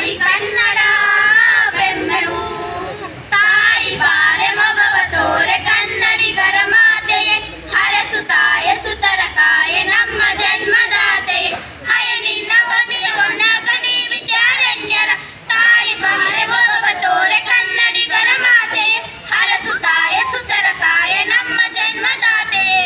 ನುಡಿ ಕನ್ನಡ ಬೆನ್ನೆವು ತಾಯಿ ಬಾಳೆ ಮಗವ ತೋರೆ ಕನ್ನಡಿಗರ ಮಾತೆಯೇ ಹರಸು ತಾಯ ಸುತರ ಕಾಯೆ ನಮ್ಮ ಜನ್ಮದಾತೆಯೇ ಹಯ ನಿನ್ನ ಬನಿಯ ಒಣಗನಿ ವಿದ್ಯಾರಣ್ಯರ ತಾಯಿ ಬಾಳೆ ಮಗವ ತೋರೆ ಕನ್ನಡಿಗರ ಮಾತೆಯೇ ಹರಸು ತಾಯ ಸುತರ ಕಾಯೆ ನಮ್ಮ ಜನ್ಮದಾತೆಯೇ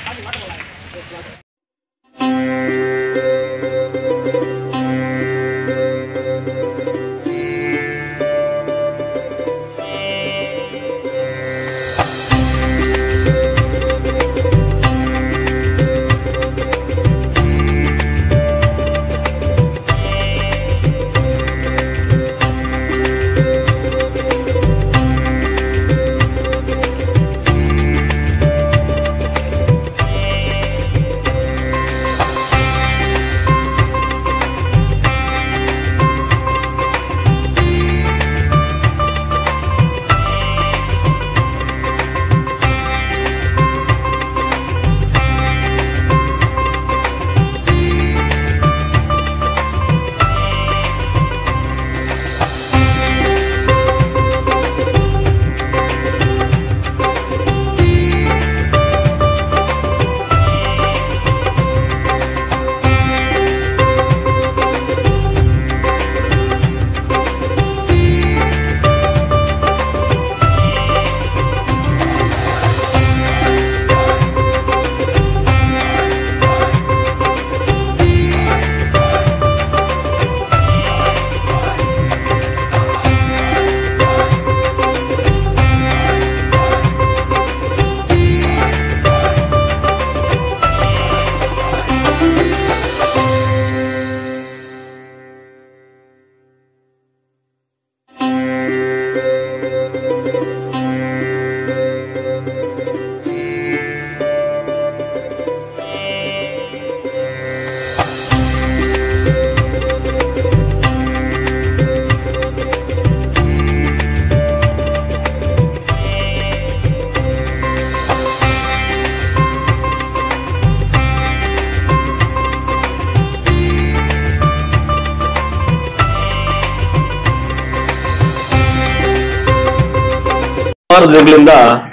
ಸುಮಾರು ದಿನಗಳಿಂದ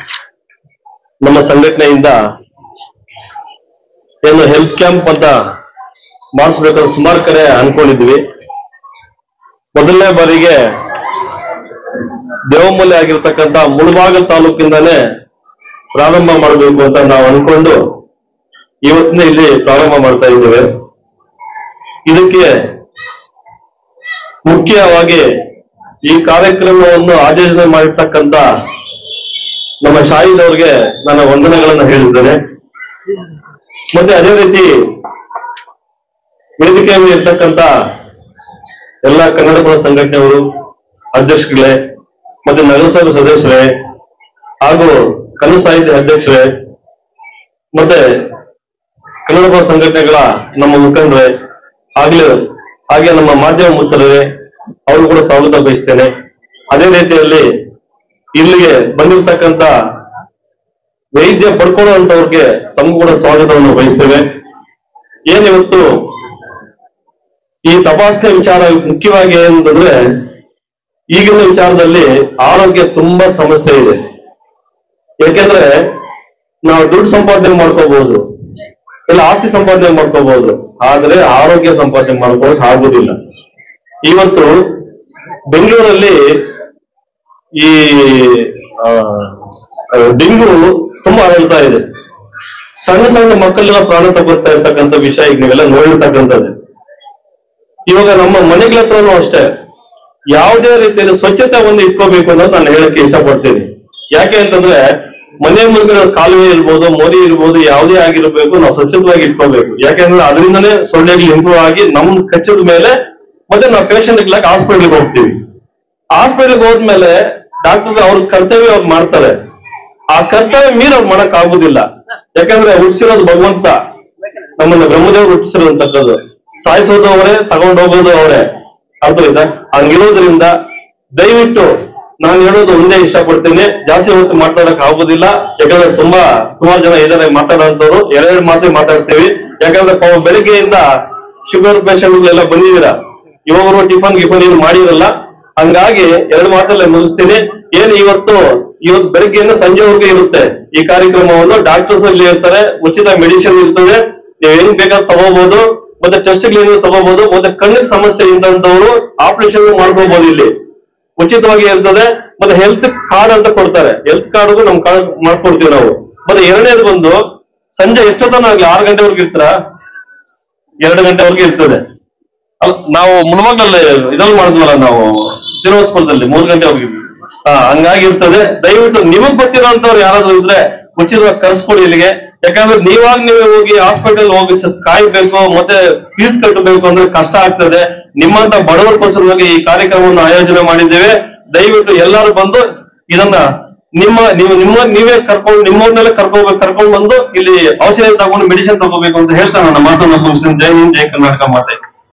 ನಮ್ಮ ಸಂಘಟನೆಯಿಂದ ಏನು ಹೆಲ್ತ್ ಕ್ಯಾಂಪ್ ಅಂತ ಮಾಡಿಸ್ಬೇಕಂತ ಸುಮಾರು ಕಡೆ ಅನ್ಕೊಂಡಿದ್ವಿ ಮೊದಲನೇ ಬಾರಿಗೆ ದೇವಮೂಲೆ ಆಗಿರ್ತಕ್ಕಂಥ ಮುಳಬಾಗಲ್ ತಾಲೂಕಿಂದಾನೇ ಪ್ರಾರಂಭ ಮಾಡಬೇಕು ಅಂತ ನಾವು ಅನ್ಕೊಂಡು ಇವತ್ತಿನ ಇಲ್ಲಿ ಪ್ರಾರಂಭ ಮಾಡ್ತಾ ಇದ್ದೇವೆ ಇದಕ್ಕೆ ಮುಖ್ಯವಾಗಿ ಈ ಕಾರ್ಯಕ್ರಮವನ್ನು ಆಯೋಜನೆ ಮಾಡಿರ್ತಕ್ಕಂಥ ನಮ್ಮ ಶಾಹಿದ್ ಅವ್ರಿಗೆ ನನ್ನ ವಂದನೆಗಳನ್ನ ಹೇಳಿದ್ದೇನೆ ಮತ್ತೆ ಅದೇ ರೀತಿ ವೇದಿಕೆಯಲ್ಲಿ ಇರ್ತಕ್ಕಂಥ ಎಲ್ಲ ಕನ್ನಡ ಪರ ಸಂಘಟನೆಯವರು ಅಧ್ಯಕ್ಷಗಳೇ ಮತ್ತೆ ನಗರಸಭೆ ಸದಸ್ಯರೇ ಹಾಗೂ ಕನ್ನಡ ಸಾಹಿತ್ಯ ಅಧ್ಯಕ್ಷರೇ ಮತ್ತೆ ಕನ್ನಡ ಪರ ಸಂಘಟನೆಗಳ ನಮ್ಮ ಮುಖಂಡರೇ ಆಗ್ಲೇ ಹಾಗೆ ನಮ್ಮ ಮಾಧ್ಯಮ ಮಿತ್ರರೇ ಅವರು ಕೂಡ ಸ್ವಾಗತ ಬಯಸ್ತೇನೆ ಅದೇ ರೀತಿಯಲ್ಲಿ ಇಲ್ಲಿಗೆ ಬಂದಿರತಕ್ಕಂತ ವೈದ್ಯ ಪಡ್ಕೊಳ್ಳುವಂತವ್ರಿಗೆ ತಮಗೂ ಕೂಡ ಸ್ವಾಗತವನ್ನು ಬಯಸ್ತೇವೆ ಏನಿವತ್ತು ಈ ತಪಾಸಣೆ ವಿಚಾರ ಮುಖ್ಯವಾಗಿ ಏನಂತಂದ್ರೆ ಈಗಿನ ವಿಚಾರದಲ್ಲಿ ಆರೋಗ್ಯ ತುಂಬಾ ಸಮಸ್ಯೆ ಇದೆ ಯಾಕೆಂದ್ರೆ ನಾವು ದುಡ್ಡು ಸಂಪಾದನೆ ಮಾಡ್ಕೋಬಹುದು ಇಲ್ಲ ಆಸ್ತಿ ಸಂಪಾದನೆ ಮಾಡ್ಕೋಬಹುದು ಆದ್ರೆ ಆರೋಗ್ಯ ಸಂಪಾದನೆ ಮಾಡ್ಕೊಳಕ್ ಆಗುದಿಲ್ಲ ಇವತ್ತು ಬೆಂಗಳೂರಲ್ಲಿ ಈ ಆ, ಆ, ಡೆಂಗು ತುಂಬಾ ಹರಡ್ತಾ ಇದೆ ಸಣ್ಣ ಸಣ್ಣ ಮಕ್ಕಳೆಲ್ಲ ಪ್ರಾಣ ತಗೊಳ್ತಾ ಇರ್ತಕ್ಕಂಥ ವಿಷಯ ಈಗ ನೀವೆಲ್ಲ ನೋಡಿರ್ತಕ್ಕಂಥದ್ದು ಇವಾಗ ನಮ್ಮ ಮನೆಗಳ ಹತ್ರನೂ ಅಷ್ಟೇ ಯಾವುದೇ ರೀತಿಯಲ್ಲಿ ಸ್ವಚ್ಛತೆ ಒಂದು ಇಟ್ಕೋಬೇಕು ಅನ್ನೋದು ನಾನು ಹೇಳಕ್ಕೆ ಇಷ್ಟಪಡ್ತೀನಿ ಯಾಕೆ ಅಂತಂದ್ರೆ ಮನೆ ಮುಂದೆ ಕಾಲುವೆ ಇರ್ಬೋದು ಮೋರಿ ಇರ್ಬೋದು ಯಾವುದೇ ಆಗಿರ್ಬೇಕು ನಾವು ಸ್ವಚ್ಛತವಾಗಿ ಇಟ್ಕೋಬೇಕು ಯಾಕೆಂದ್ರೆ ಅದರಿಂದನೇ ಸೊಳ್ಳೆಗಳು ಇಂಪ್ರೂವ್ ಆಗಿ ನಮ್ ಕಚ್ಚದ ಮೇಲೆ ಮತ್ತೆ ನಾವು ಪೇಷಂಟ್ಗಳಾಗಿ ಹಾಸ್ಪಿಟಲ್ಗೆ ಹೋಗ್ತೀವಿ ಹಾಸ್ಪಿಟಲ್ಗೆ ಹೋದ್ಮೇಲೆ ಡಾಕ್ಟರ್ ಅವ್ರ ಕರ್ತವ್ಯ ಅವ್ರು ಮಾಡ್ತಾರೆ ಆ ಕರ್ತವ್ಯ ಮೀರಿ ಅವ್ರು ಮಾಡಕ್ ಆಗುದಿಲ್ಲ ಯಾಕಂದ್ರೆ ಹುಟ್ಟಿಸಿರೋದು ಭಗವಂತ ನಮ್ಮನ್ನ ಬ್ರಹ್ಮದೇವ್ರು ಹುಟ್ಟಿಸಿರೋಂತಕ್ಕದ್ದು ಸಾಯಿಸೋದು ಅವರೇ ತಗೊಂಡು ಹೋಗೋದು ಅವರೇ ಅರ್ಥವಾಯ್ತಾ ಹಂಗಿರೋದ್ರಿಂದ ದಯವಿಟ್ಟು ನಾನು ಹೇಳೋದು ಒಂದೇ ಇಷ್ಟಪಡ್ತೀನಿ ಜಾಸ್ತಿ ಹೊತ್ತು ಮಾತಾಡಕ್ ಆಗೋದಿಲ್ಲ ಯಾಕಂದ್ರೆ ತುಂಬಾ ಸುಮಾರು ಜನ ಇದಾರೆ ಮಾತಾಡೋಂಥವ್ರು ಎರಡೆರಡು ಮಾತೇ ಮಾತಾಡ್ತೀವಿ ಯಾಕಂದ್ರೆ ಪಾಪ ಬೆಳಿಗ್ಗೆಯಿಂದ ಶುಗರ್ ಪೇಷಂಟ್ಗಳೆಲ್ಲ ಬಂದಿದ್ದೀರಾ ಇವರು ಟಿಫನ್ ಗಿಫನ್ ಏನು ಮಾಡಿರಲ್ಲ ಹಂಗಾಗಿ ಎರಡು ಮಾತಲ್ಲೇ ಮುಗಿಸ್ತೀನಿ ಏನು ಇವತ್ತು ಇವತ್ತು ಬೆಳಗ್ಗೆಯಿಂದ ಸಂಜೆವರೆಗೂ ಇರುತ್ತೆ ಈ ಕಾರ್ಯಕ್ರಮವನ್ನು ಡಾಕ್ಟರ್ಸ್ ಅಲ್ಲಿ ಇರ್ತಾರೆ ಉಚಿತ ಮೆಡಿಸಿನ್ ಇರ್ತದೆ ನೀವು ಏನ್ ಬೇಕಾದ್ರೆ ತಗೋಬಹುದು ಮತ್ತೆ ಟೆಸ್ಟ್ ಗಳು ತಗೋಬಹುದು ಮತ್ತೆ ಕಣ್ಣಿಗೆ ಸಮಸ್ಯೆ ಇದ್ದಂತವ್ರು ಆಪರೇಷನ್ ಮಾಡ್ಕೋಬಹುದು ಇಲ್ಲಿ ಉಚಿತವಾಗಿ ಇರ್ತದೆ ಮತ್ತೆ ಹೆಲ್ತ್ ಕಾರ್ಡ್ ಅಂತ ಕೊಡ್ತಾರೆ ಹೆಲ್ತ್ ಕಾರ್ಡ್ ನಮ್ ಕಾರ್ಡ್ ಮಾಡ್ಕೊಡ್ತೀವಿ ನಾವು ಮತ್ತೆ ಎರಡನೇದು ಬಂದು ಸಂಜೆ ಎಷ್ಟೊತ್ತನ ಆಗ್ಲಿ ಆರು ಗಂಟೆವರೆಗೂ ಇರ್ತಾರ ಎರಡು ಗಂಟೆವರೆಗೂ ಇರ್ತದೆ ಅಲ್ಲ, ನಾವು ಮುಳುಮಗಲ್ಲಿ ಇದ್ರಲ್ಲಿ ಮಾಡಿದ್ವಲ್ಲ ನಾವು ಶ್ರೀನಿವಾಸಪುರದಲ್ಲಿ ಮೂರು ಗಂಟೆವರೆಗೂ ಹಾ ಹಂಗಾಗಿರ್ತದೆ ದಯವಿಟ್ಟು ನಿಮಗ್ ಗೊತ್ತಿರೋಂಥವ್ರು ಯಾರಾದ್ರೂ ಇದ್ರೆ ಉಚಿತವಾಗಿ ಕರ್ಸ್ಕೊಡಿ ಇಲ್ಲಿಗೆ ಯಾಕಂದ್ರೆ ನೀವಾಗ ನೀವೇ ಹೋಗಿ ಹಾಸ್ಪಿಟಲ್ ಹೋಗಿ ಚ- ಕಾಯ್ಬೇಕು ಮತ್ತೆ ಫೀಸ್ ಕಟ್ಟಬೇಕು ಅಂದ್ರೆ ಕಷ್ಟ ಆಗ್ತದೆ ನಿಮ್ಮಂತ ಬಡವರಿಗೋಸ್ಕರವಾಗಿ ಈ ಕಾರ್ಯಕ್ರಮವನ್ನು ಆಯೋಜನೆ ಮಾಡಿದ್ದೇವೆ ದಯವಿಟ್ಟು ಎಲ್ಲರೂ ಬಂದು ಇದನ್ನ ನಿಮ್ಮ ನೀವು ನಿಮ್ಮ ನೀವೇ ಕರ್ಕೊಂಡು ನಿಮ್ಮವ್ರನ್ನೆಲ್ಲ ಕರ್ಕೋಬೇಕು ಕರ್ಕೊಂಡು ಬಂದು ಇಲ್ಲಿ ಔಷಧಿ ತಗೊಂಡು ಮೆಡಿಸಿನ್ ತಗೋಬೇಕು ಅಂತ ಹೇಳ್ತಾ ನನ್ನ ಮಾತನ್ನು ಮುಗಿಸ್ತೀನಿ ಜೈ ಹಿಂದ್ ಜೈ ಕರ್ನಾಟಕ ಮಾತೆ